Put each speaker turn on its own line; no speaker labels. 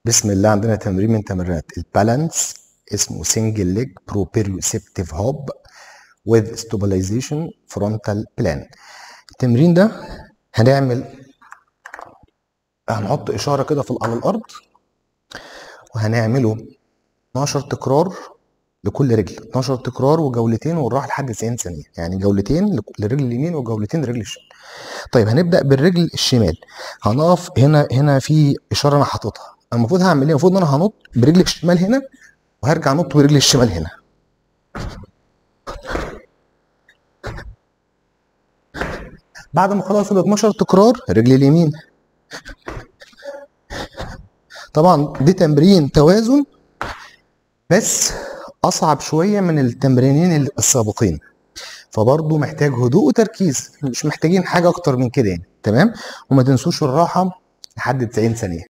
بسم الله عندنا تمرين من تمرينات البالانس اسمه سنجل ليج بروبريوسبتيف هوب with stabilization frontal plane التمرين ده هنعمل هنحط اشاره كده في على الارض وهنعمله 12 تكرار لكل رجل 12 تكرار وجولتين ونروح لحد 90 ثانيه يعني جولتين للرجل اليمين وجولتين للرجل الشمال طيب هنبدا بالرجل الشمال هنقف هنا هنا في اشاره انا حاططها المفروض هعمل ايه المفروض ان انا هنط برجلي الشمال هنا وهرجع انط برجلي الشمال هنا بعد ما خلاص ال 12 تكرار رجلي اليمين طبعا دي تمرين توازن بس اصعب شويه من التمرينين السابقين فبرضه محتاج هدوء وتركيز مش محتاجين حاجه اكتر من كده يعني تمام وما تنسوش الراحه لحد 90 ثانيه